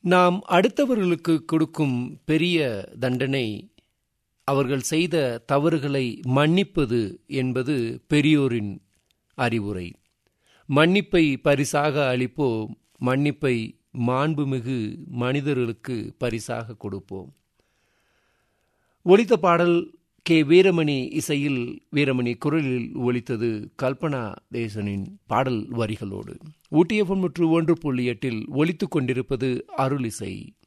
நாம் அடுத்தவர்களுக்கு கொடுக்கும் பெரிய தண்டனை அவர்கள் செய்த தவறுகளை மன்னிப்பது என்பது பெரியோரின் அறிவுரை மன்னிப்பை பரிசாக அளிப்போம் மன்னிப்பை மாண்புமிகு மனிதர்களுக்கு பரிசாக கொடுப்போம் ஒலித்த பாடல் கே வீரமணி இசையில் வீரமணி குரலில் ஒலித்தது கல்பனா தேசனின் பாடல் வரிகளோடு ஊட்டியப்பன் மற்றும் ஒன்று புள்ளி எட்டில் ஒலித்துக் கொண்டிருப்பது அருள் இசை